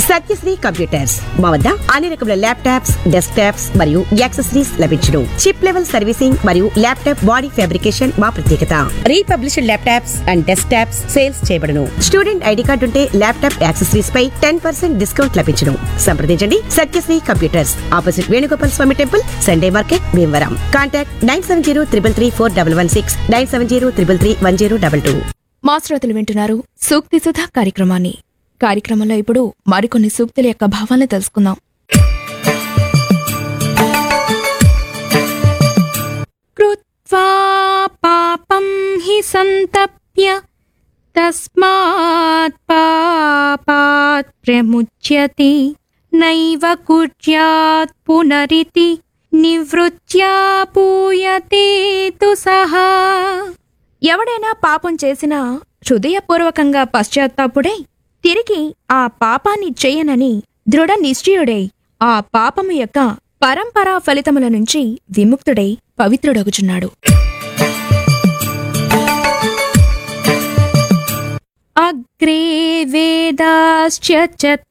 Satyasri computers మా వద్ద అన్ని రకముల ల్యాప్టాప్స్ డెస్క్ టాప్స్ మరియు యాక్సెసరీస్ లభించును చిప్ లెవెల్ సర్వీసింగ్ మరియు ల్యాప్టాప్ బాడీ ఫ్యాబ్రికేషన్ మా ప్రత్యేకత republished laptops and desktops sales చేయబడును స్టూడెంట్ ఐడి కార్డు ఉంటే ల్యాప్టాప్ యాక్సెసరీస్ పై టెన్ పర్సెంట్ డిస్కౌంట్ లభించును సంప్రదించండి Satyasri computers opposite Venugopal Swamy temple Sunday market Bhimavaram contact nine seven zero triple three four double one six nine seven zero triple three one zero double two మా శ్రోతలు వింటున్నారు సూక్తి సుధా కార్యక్రమాన్ని కార్యక్రమంలో ఇప్పుడు మరికొన్ని సూక్తుల యొక్క భావాలను తెలుసుకుందాం కృత్వా పాపం హి సంతప్య తస్మాత్ పాపాత్ ప్రముచ్యతి నైవ కుర్యాత్ పునరితి నివృత్యా పూయతే తు సహా ఎవడైనా పాపం చేసినా హృదయపూర్వకంగా పశ్చాత్తాపుడై తిరిగి ఆ పాపాన్ని చేయనని దృఢ నిశ్చయుడై ఆ పాపము యొక్క పరంపరా ఫలితముల నుంచి విముక్తుడై పవిత్రుడగుచున్నాడు అగ్రే వేదాశ్చ చ